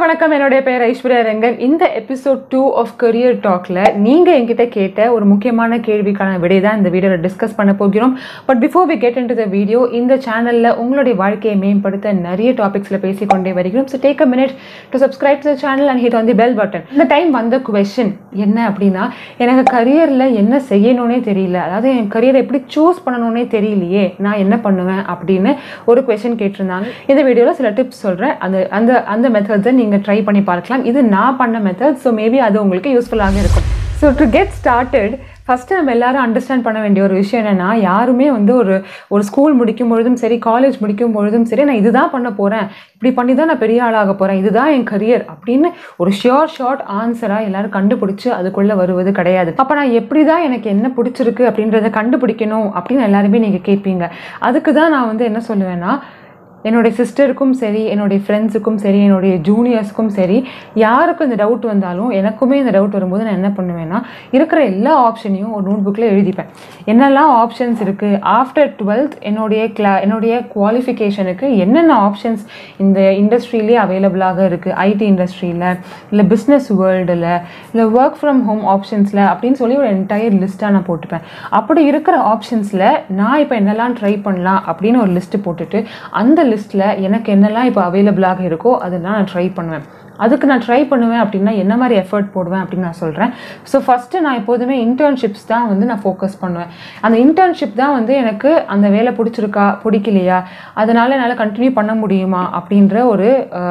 வணக்கம் என்னுடைய பேர் ஐஸ்வர்யா ரங்கன் இந்த எபிசோட் டூ ஆஃப் கரியர் டாக்ல நீங்க என்கிட்ட கேட்ட ஒரு முக்கியமான கேள்விக்கான விடை தான் இந்த வீடியோவில் டிஸ்கஸ் பண்ண போகிறோம் but before we get into the video இந்த சேனல்ல உங்களுடைய வாழ்க்கையை மேம்படுத்த நிறைய டாபிக்ஸ்ல பேசிக்கொண்டே வருகிறோம் so take a minute to subscribe to channel and hit on the bell button இந்த டைம் வந்த கொஷின் என்ன அப்படின்னா எனக்கு கரியர்ல என்ன செய்யணும்னே தெரியல அதாவது என் கரியரை எப்படி சூஸ் பண்ணணும்னே தெரியலையே நான் என்ன பண்ணுவேன் அப்படின்னு ஒரு கொஷின் கேட்டிருந்தாங்க இந்த வீடியோவில் சில டிப்ஸ் சொல்கிறேன் அந்த அந்த அந்த மெத்தட்ஸை நீங்கள் ட்ரை பண்ணி பார்க்கலாம் இது நான் பண்ண மெத்தட் ஸோ மேபி அது உங்களுக்கு யூஸ்ஃபுல்லாக இருக்கும் so to get started first நம்ம எல்லாரும் அண்டர்ஸ்டாண்ட் பண்ண வேண்டிய ஒரு விஷயம் என்னென்னா யாருமே வந்து ஒரு ஒரு ஸ்கூல் முடிக்கும் பொழுதும் சரி காலேஜ் முடிக்கும் பொழுதும் சரி நான் இதுதான் பண்ண போகிறேன் இப்படி பண்ணி தான் நான் பெரிய ஆளாக போகிறேன் இதுதான் என் கரியர் அப்படின்னு ஒரு ஷியோர் ஷார்ட் ஆன்சராக எல்லாரும் கண்டுபிடிச்சி அதுக்குள்ளே வருவது கிடையாது அப்போ நான் எப்படி தான் எனக்கு என்ன பிடிச்சிருக்கு அப்படின்றத கண்டுபிடிக்கணும் அப்படின்னு எல்லாருமே நீங்கள் கேட்பீங்க அதுக்கு தான் நான் வந்து என்ன சொல்லுவேன்னா என்னுடைய சிஸ்டருக்கும் சரி என்னுடைய ஃப்ரெண்ட்ஸுக்கும் சரி என்னுடைய ஜூனியர்ஸ்க்கும் சரி யாருக்கும் இந்த டவுட் வந்தாலும் எனக்குமே இந்த டவுட் வரும்போது நான் என்ன பண்ணுவேன்னா இருக்கிற எல்லா ஆப்ஷனையும் ஒரு நோட் புக்கில் எழுதிப்பேன் என்னெல்லாம் ஆப்ஷன்ஸ் இருக்குது ஆஃப்டர் டுவெல்த் என்னுடைய கிளா என்னுடைய குவாலிஃபிகேஷனுக்கு என்னென்ன ஆப்ஷன்ஸ் இந்த இண்டஸ்ட்ரியிலே அவைலபிளாக இருக்குது ஐடி இண்டஸ்ட்ரியில் இல்லை பிஸ்னஸ் வேர்ல்டில் இல்லை ஒர்க் ஃப்ரம் ஹோம் ஆப்ஷன்ஸில் அப்படின்னு சொல்லி ஒரு என்டையர் லிஸ்ட்டாக நான் போட்டுப்பேன் அப்படி இருக்கிற ஆப்ஷன்ஸில் நான் இப்போ என்னெல்லாம் ட்ரை பண்ணலாம் அப்படின்னு ஒரு லிஸ்ட்டு போட்டுட்டு அந்த லிஸ்ட்டில் எனக்கு என்னெல்லாம் இப்போ அவைலபிளாக இருக்கோ அதெல்லாம் நான் ட்ரை பண்ணுவேன் அதுக்கு நான் ட்ரை பண்ணுவேன் அப்படின்னா என்ன மாதிரி எஃபர்ட் போடுவேன் அப்படின்னு நான் சொல்கிறேன் ஸோ ஃபஸ்ட்டு நான் எப்போதுமே இன்டர்ன்ஷிப்ஸ் தான் வந்து நான் ஃபோக்கஸ் பண்ணுவேன் அந்த இன்டர்ன்ஷிப் தான் வந்து எனக்கு அந்த வேலை பிடிச்சிருக்கா பிடிக்கலையா அதனால் என்னால் கண்டினியூ பண்ண முடியுமா அப்படின்ற ஒரு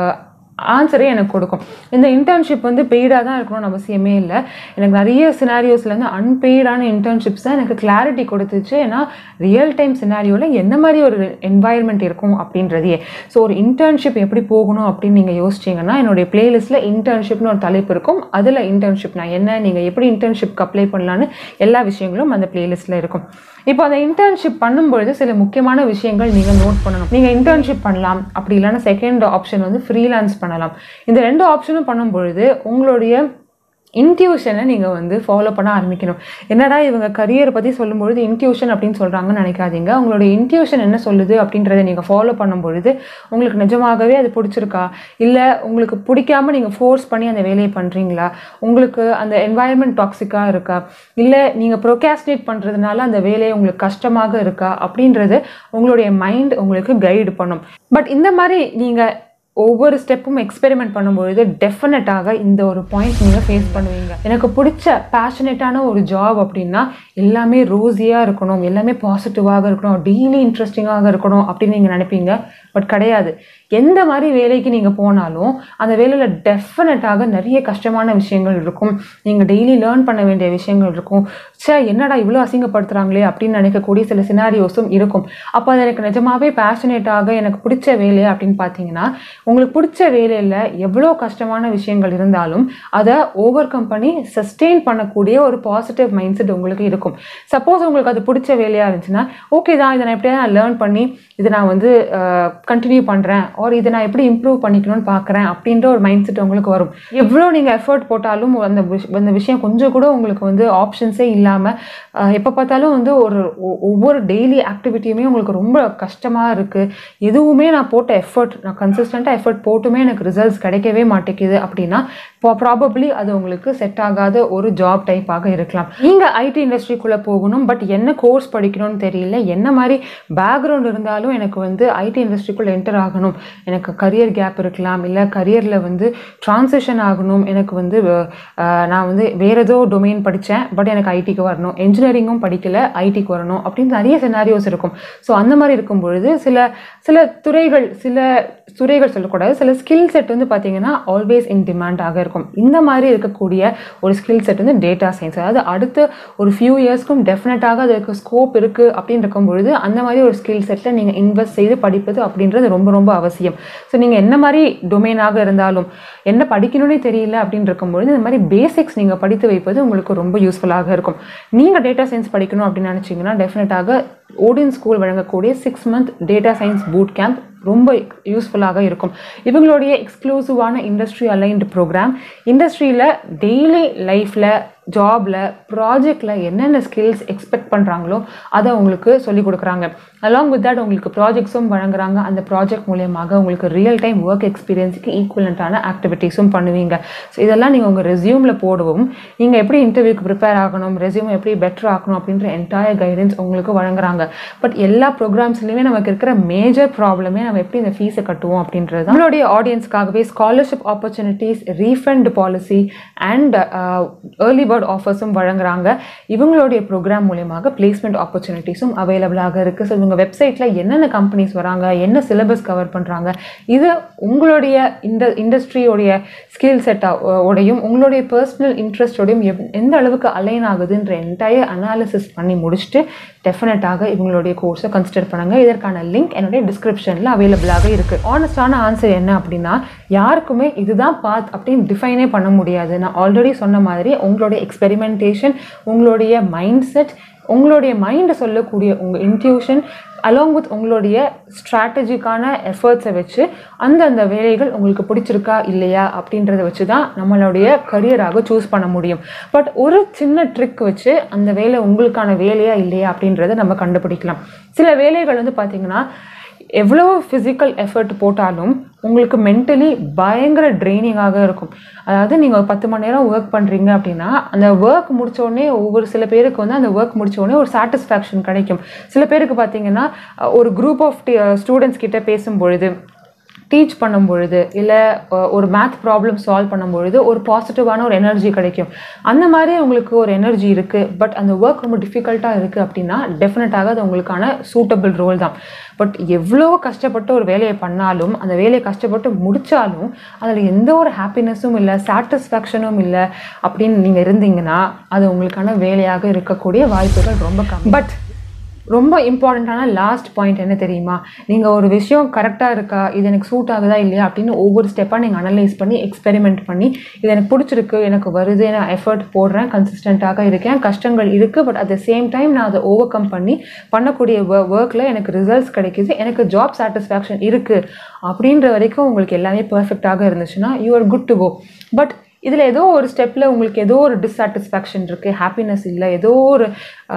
ஆன்சரே எனக்கு கொடுக்கும் இந்த இன்டர்ன்ஷிப் வந்து பெய்டாக தான் இருக்கணும்னு அவசியமே இல்லை எனக்கு நிறைய சினாரியோஸ்லேருந்து அன்பெய்டான இன்டர்ன்ஷிப்ஸ் தான் எனக்கு கிளாரிட்டி கொடுத்துச்சு ஏன்னா ரியல் டைம் சினாரியோவில் எந்த மாதிரி ஒரு என்வாயர்மெண்ட் இருக்கும் அப்படின்றதையே ஸோ ஒரு இன்டர்ன்ஷிப் எப்படி போகணும் அப்படின்னு நீங்கள் யோசிச்சிங்கன்னா என்னுடைய பிளேலிஸ்ட்டில் இன்டர்ன்ஷிப்னு ஒரு தலைப்பு இருக்கும் அதில் இன்டர்ன்ஷிப் நான் என்ன நீங்கள் எப்படி இன்டர்ன்ஷிப்க்கு அப்ளை பண்ணலான்னு எல்லா விஷயங்களும் அந்த பிளேலிஸ்ட்டில் இருக்கும் இப்போ அந்த இன்டர்ன்ஷிப் பண்ணும்பொழுது சில முக்கியமான விஷயங்கள் நீங்கள் நோட் பண்ணணும் நீங்கள் இன்டர்ன்ஷிப் பண்ணலாம் அப்படி இல்லைன்னா செகண்ட் ஆப்ஷன் வந்து ஃப்ரீலான்ஸ் பண்ணலாம் இந்த ரெண்டு ஆப்ஷனும் பண்ணும்பொழுது உங்களுடைய இன்ட்யூஷனை நீங்கள் வந்து ஃபாலோ பண்ண ஆரம்பிக்கணும் என்னடா இவங்க கரியரை பற்றி சொல்லும்பொழுது இன்ட்யூஷன் அப்படின்னு சொல்கிறாங்கன்னு நினைக்காதீங்க உங்களுடைய இன்ட்யூஷன் என்ன சொல்லுது அப்படின்றத நீங்கள் ஃபாலோ பண்ணும்பொழுது உங்களுக்கு நிஜமாகவே அது பிடிச்சிருக்கா இல்லை உங்களுக்கு பிடிக்காம நீங்கள் ஃபோர்ஸ் பண்ணி அந்த வேலையை பண்ணுறீங்களா உங்களுக்கு அந்த என்வாயன்மெண்ட் டாக்ஸிக்காக இருக்கா இல்லை நீங்கள் ப்ரொகாஸ்டினேட் பண்ணுறதுனால அந்த வேலையை உங்களுக்கு கஷ்டமாக இருக்கா அப்படின்றது உங்களுடைய மைண்ட் உங்களுக்கு கைடு பண்ணும் பட் இந்த மாதிரி நீங்கள் ஒவ்வொரு ஸ்டெப்பும் எக்ஸ்பெரிமெண்ட் பண்ணும்பொழுது டெஃபினட்டாக இந்த ஒரு பாயிண்ட் நீங்கள் ஃபேஸ் பண்ணுவீங்க எனக்கு பிடிச்ச பேஷனேட்டான ஒரு ஜாப் அப்படின்னா எல்லாமே ரோஸியாக இருக்கணும் எல்லாமே பாசிட்டிவாக இருக்கணும் டெய்லி இன்ட்ரெஸ்டிங்காக இருக்கணும் அப்படின்னு நீங்கள் நினைப்பீங்க பட் கிடையாது எந்த மாதிரி வேலைக்கு நீங்கள் போனாலும் அந்த வேலையில் டெஃபினட்டாக நிறைய கஷ்டமான விஷயங்கள் இருக்கும் நீங்கள் டெய்லி லேர்ன் பண்ண வேண்டிய விஷயங்கள் இருக்கும் சே என்னடா இவ்வளோ அசிங்கப்படுத்துகிறாங்களே அப்படின்னு நினைக்கக்கூடிய சில சினாரியோஸும் இருக்கும் அப்போ அது எனக்கு நிஜமாவே பேஷனேட்டாக எனக்கு பிடிச்ச வேலையா அப்படின்னு பார்த்தீங்கன்னா உங்களுக்கு பிடிச்ச வேலையில் எவ்வளோ கஷ்டமான விஷயங்கள் இருந்தாலும் அதை ஓவர் கம் பண்ணி சஸ்டெயின் பண்ணக்கூடிய ஒரு பாசிட்டிவ் மைண்ட் செட் உங்களுக்கு இருக்கும் சப்போஸ் உங்களுக்கு அது பிடிச்ச வேலையாக இருந்துச்சுன்னா ஓகே தான் இதை நான் எப்படியா நான் லேர்ன் பண்ணி இதை நான் வந்து கண்டினியூ பண்ணுறேன் ஆர் இதை நான் எப்படி இம்ப்ரூவ் பண்ணிக்கணும்னு பார்க்குறேன் அப்படின்ற ஒரு மைண்ட் செட் உங்களுக்கு வரும் எவ்வளோ நீங்கள் எஃபர்ட் போட்டாலும் அந்த விஷ் அந்த விஷயம் கொஞ்சம் கூட உங்களுக்கு வந்து ஆப்ஷன்ஸே இல்லாமல் எப்போ பார்த்தாலும் வந்து ஒரு ஒவ்வொரு டெய்லி ஆக்டிவிட்டியுமே உங்களுக்கு ரொம்ப கஷ்டமாக இருக்குது எதுவுமே நான் போட்ட எஃபர்ட் நான் கன்சிஸ்டண்ட்டாக எஃபர்ட் போட்டுமே எனக்கு ரிசல்ட்ஸ் கிடைக்கவே மாட்டேங்குது அப்படின்னா இப்போ ப்ராபப்ளி அது உங்களுக்கு செட் ஆகாத ஒரு ஜாப் டைப்பாக இருக்கலாம் நீங்கள் ஐடி இண்டஸ்ட்ரிக்குள்ளே போகணும் பட் என்ன கோர்ஸ் படிக்கணும்னு தெரியல என்ன மாதிரி பேக்ரவுண்ட் இருந்தாலும் எனக்கு வந்து ஐடி இண்டஸ்ட்ரிக்குள்ளே என்டர் ஆகணும் எனக்கு கரியர் கேப் இருக்கலாம் இல்லை கரியரில் வந்து ட்ரான்சிஷன் ஆகணும் எனக்கு வந்து நான் வந்து வேறு ஏதோ டொமைன் படித்தேன் பட் எனக்கு ஐடிக்கு வரணும் என்ஜினியரிங்கும் படிக்கல ஐடிக்கு வரணும் அப்படின்னு நிறைய சினாரியோஸ் இருக்கும் ஸோ அந்த மாதிரி இருக்கும் பொழுது சில சில துறைகள் சில துறைகள் சொல்லக்கூடாது சில ஸ்கில் செட் வந்து பார்த்தீங்கன்னா ஆல்வேஸ் இன் டிமாண்டாக இருக்கும் இந்த மாதிரி இருக்கக்கூடிய ஒரு ஸ்கில் செட் வந்து டேட்டா சயின்ஸ் அதாவது அடுத்து ஒரு ஃபியூ இயர்ஸ்க்கும் டெஃபினட்டாக அதுக்கு ஸ்கோப் இருக்குது அப்படின்னு இருக்கும் பொழுது அந்த மாதிரி ஒரு ஸ்கில் செட்டில் நீங்கள் இன்வெஸ்ட் செய்து படிப்பது அப்படின்றது ரொம்ப ரொம்ப அவசியம் ஸோ நீங்கள் என்ன மாதிரி டொமைனாக இருந்தாலும் என்ன படிக்கணும்னே தெரியல அப்படின்னு இருக்கும்பொழுது இந்த மாதிரி பேசிக்ஸ் நீங்கள் படித்து வைப்பது உங்களுக்கு ரொம்ப யூஸ்ஃபுல்லாக இருக்கும் நீங்கள் டேட்டா சயின்ஸ் படிக்கணும் அப்படின்னு நினச்சிங்கன்னா டெஃபினட்டாக ஓடின் ஸ்கூல் வழங்கக்கூடிய six month data science boot camp ரொம்ப யூஸ்ஃபுல்லாக இருக்கும் இவங்களுடைய எக்ஸ்க்ளூசிவான இண்டஸ்ட்ரி அலைன்டு ப்ரோக்ராம் இண்டஸ்ட்ரியில் டெய்லி லைஃப்பில் ஜாபில் ப்ராஜெக்டில் என்னென்ன ஸ்கில்ஸ் எக்ஸ்பெக்ட் பண்ணுறாங்களோ அதை உங்களுக்கு சொல்லிக் கொடுக்குறாங்க அலாங் வித் தட் உங்களுக்கு ப்ராஜெக்ட்ஸும் வழங்குறாங்க அந்த ப்ராஜெக்ட் மூலியமாக உங்களுக்கு ரியல் டைம் ஒர்க் எக்ஸ்பீரியன்ஸுக்கு ஈக்குவலண்ட்டான ஆக்டிவிட்டீஸும் பண்ணுவீங்க ஸோ இதெல்லாம் நீங்கள் உங்கள் ரெஸ்யூமில் போடுவோம் நீங்கள் எப்படி இன்டர்வியூக்கு ப்ரிப்பேர் ஆகணும் ரெஸ்யூம் எப்படி பெட்டர் ஆகணும் அப்படின்ற என்டையர் கைடன்ஸ் உங்களுக்கு வழங்குறாங்க பட் எல்லா ப்ரோக்ராம்ஸ்லையுமே நமக்கு இருக்கிற மேஜர் ப்ராப்ளமே நம்ம எப்படி இந்த ஃபீஸை கட்டுவோம் அப்படின்றது தான் நம்மளுடைய ஆடியன்ஸ்க்காகவே scholarship opportunities refund policy and early bird ஆஃபர்ஸும் வழங்குறாங்க இவங்களுடைய ப்ரோக்ராம் மூலியமாக பிளேஸ்மெண்ட் ஆப்பர்ச்சுனிட்டிஸும் அவைலபிளாக இருக்குது ஸோ இவங்க வெப்சைட்டில் என்னென்ன கம்பெனிஸ் வராங்க என்ன சிலபஸ் கவர் பண்ணுறாங்க இது உங்களுடைய இந்த இண்டஸ்ட்ரியோடைய ஸ்கில் செட் உடையும் உங்களுடைய பர்சனல் இன்ட்ரெஸ்டோடையும் எந்த அளவுக்கு அலைன் ஆகுதுன்ற என்டையர் அனாலிசிஸ் பண்ணி முடிச்சுட்டு டெஃபினட்டாக இவங்களுடைய கோர்ஸை கன்சிடர் பண்ணுங்க இதற்கான லிங்க் என்னுடைய டிஸ்கிரிப்ஷனில் அவைலபிளாக இருக்குது ஆனஸ்டான ஆன்சர் என்ன அப்படின்னா யாருக்குமே இதுதான் பாத் அப்படின்னு டிஃபைனே பண்ண முடியாது நான் ஆல்ரெடி சொன்ன மாதிரி உங்களுடைய எக்ஸ்பெரிமெண்டேஷன் உங்களுடைய மைண்ட் செட் உங்களுடைய மைண்டை சொல்லக்கூடிய உங்கள் இன்ட்யூஷன் அலாங் வித் உங்களுடைய ஸ்ட்ராட்டஜிக்கான எஃபர்ட்ஸை வச்சு அந்தந்த வேலைகள் உங்களுக்கு பிடிச்சிருக்கா இல்லையா அப்படின்றத வச்சு தான் நம்மளுடைய கரியராக சூஸ் பண்ண முடியும் பட் ஒரு சின்ன ட்ரிக் வச்சு அந்த வேலை உங்களுக்கான வேலையா இல்லையா அப்படின்றத நம்ம கண்டுபிடிக்கலாம் சில வேலைகள் வந்து பார்த்திங்கன்னா எவ்வளோ ஃபிசிக்கல் எஃபர்ட் போட்டாலும் உங்களுக்கு மென்டலி பயங்கர ட்ரைனிங்காக இருக்கும் அதாவது நீங்கள் ஒரு பத்து மணி நேரம் ஒர்க் பண்ணுறீங்க அப்படின்னா அந்த ஒர்க் முடித்தோடனே ஒவ்வொரு சில பேருக்கு வந்து அந்த ஒர்க் முடித்தோடனே ஒரு சாட்டிஸ்ஃபேக்ஷன் கிடைக்கும் சில பேருக்கு பார்த்தீங்கன்னா ஒரு குரூப் ஆஃப் ஸ்டூடெண்ட்ஸ் கிட்ட பேசும் பொழுது டீச் பண்ணும் பொழுது இல்லை ஒரு மேத் ப்ராப்ளம் சால்வ் பண்ணும் பொழுது ஒரு பாசிட்டிவான ஒரு எனர்ஜி கிடைக்கும் அந்த மாதிரி உங்களுக்கு ஒரு எனர்ஜி இருக்குது பட் அந்த ஒர்க் ரொம்ப டிஃபிகல்ட்டாக இருக்குது அப்படின்னா டெஃபினட்டாக அது உங்களுக்கான சூட்டபிள் ரோல் தான் பட் எவ்வளோ கஷ்டப்பட்டு ஒரு வேலையை பண்ணாலும் அந்த வேலையை கஷ்டப்பட்டு முடித்தாலும் அதில் எந்த ஒரு ஹாப்பினஸும் இல்லை சாட்டிஸ்ஃபேக்ஷனும் இல்லை அப்படின்னு நீங்கள் இருந்தீங்கன்னா அது உங்களுக்கான வேலையாக இருக்கக்கூடிய வாய்ப்புகள் ரொம்ப கம்மி பட் ரொம்ப இம்பார்ட்டண்ட்டான லாஸ்ட் பாயிண்ட் என்ன தெரியுமா நீங்கள் ஒரு விஷயம் கரெக்டாக இருக்கா இது எனக்கு சூட் ஆகுதா இல்லையா அப்படின்னு ஒவ்வொரு ஸ்டெப்பாக நீங்கள் அனலைஸ் பண்ணி எக்ஸ்பெரிமெண்ட் பண்ணி இது எனக்கு பிடிச்சிருக்கு எனக்கு வருது நான் எஃபர்ட் போடுறேன் கன்சிஸ்டண்ட்டாக இருக்கேன் கஷ்டங்கள் இருக்குது but at the same time நான் அதை ஓவர் கம் பண்ணி பண்ணக்கூடிய ஒர்க்கில் எனக்கு ரிசல்ட்ஸ் கிடைக்குது எனக்கு ஜாப் சாட்டிஸ்ஃபேக்ஷன் இருக்குது அப்படின்ற வரைக்கும் உங்களுக்கு எல்லாமே பர்ஃபெக்டாக இருந்துச்சுன்னா you are good to go but இதில் ஏதோ ஒரு ஸ்டெப்பில் உங்களுக்கு ஏதோ ஒரு டிஸ்சாட்டிஸ்ஃபேக்ஷன் இருக்குது ஹாப்பினஸ் இல்லை ஏதோ ஒரு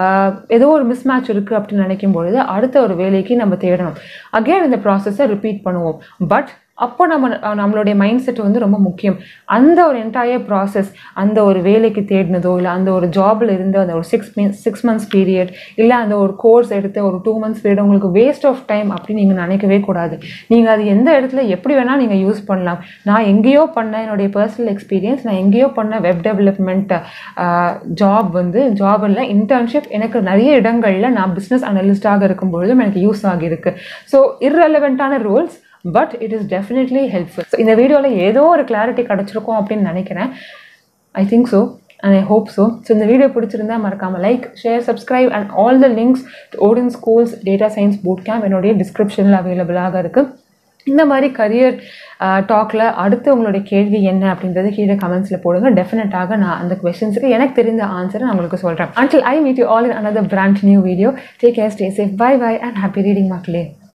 ஏதோ ஒரு மிஸ்மேட்ச் இருக்குது அப்படின்னு நினைக்கும் பொழுது அடுத்த ஒரு வேலைக்கு நம்ம தேடணும் அகேன் இந்த ப்ராசஸை ரிப்பீட் பண்ணுவோம் பட் அப்போ நம்ம நம்மளுடைய மைண்ட் செட் வந்து ரொம்ப முக்கியம் அந்த ஒரு என்டையர் ப்ராசஸ் அந்த ஒரு வேலைக்கு தேடினதோ இல்லை அந்த ஒரு ஜாபில் இருந்த அந்த ஒரு சிக்ஸ் சிக்ஸ் மந்த்ஸ் பீரியட் இல்லை அந்த ஒரு கோர்ஸ் எடுத்து ஒரு டூ மந்த்ஸ் பீரியட் உங்களுக்கு வேஸ்ட் ஆஃப் டைம் அப்படின்னு நீங்கள் நினைக்கவே கூடாது நீங்கள் அது எந்த இடத்துல எப்படி வேணால் நீங்கள் யூஸ் பண்ணலாம் நான் எங்கேயோ பண்ண என்னுடைய பர்சனல் எக்ஸ்பீரியன்ஸ் நான் எங்கேயோ பண்ண வெப் டெவலப்மெண்ட் ஜாப் வந்து ஜாப் இல்லை இன்டர்ன்ஷிப் எனக்கு நிறைய இடங்களில் நான் பிஸ்னஸ் அனலிஸ்டாக இருக்கும் பொழுதும் எனக்கு யூஸ் ஆகியிருக்கு ஸோ இர்ரெலவெண்ட்டான roles but it is definitely helpful so இந்த வீடியோவில் ஏதோ ஒரு கிளாரிட்டி கிடச்சிருக்கும் அப்படின்னு நினைக்கிறேன் I think so and I hope so so இந்த வீடியோ பிடிச்சிருந்தா மறக்காமல் like share subscribe and all the links Odin schools data science boot camp என்னுடைய டிஸ்கிரிப்ஷனில் அவைலபிளாக இருக்குது இந்த மாதிரி கரியர் டாக்கில் அடுத்து உங்களுடைய கேள்வி என்ன அப்படின்றது கீழே கமெண்ட்ஸில் போடுங்க டெஃபினட்டாக நான் அந்த கொஸ்டின்ஸுக்கு எனக்கு தெரிந்த ஆன்சரை நான் உங்களுக்கு சொல்கிறேன் until I meet you all in another brand new video take care stay safe bye bye and happy reading மக்களே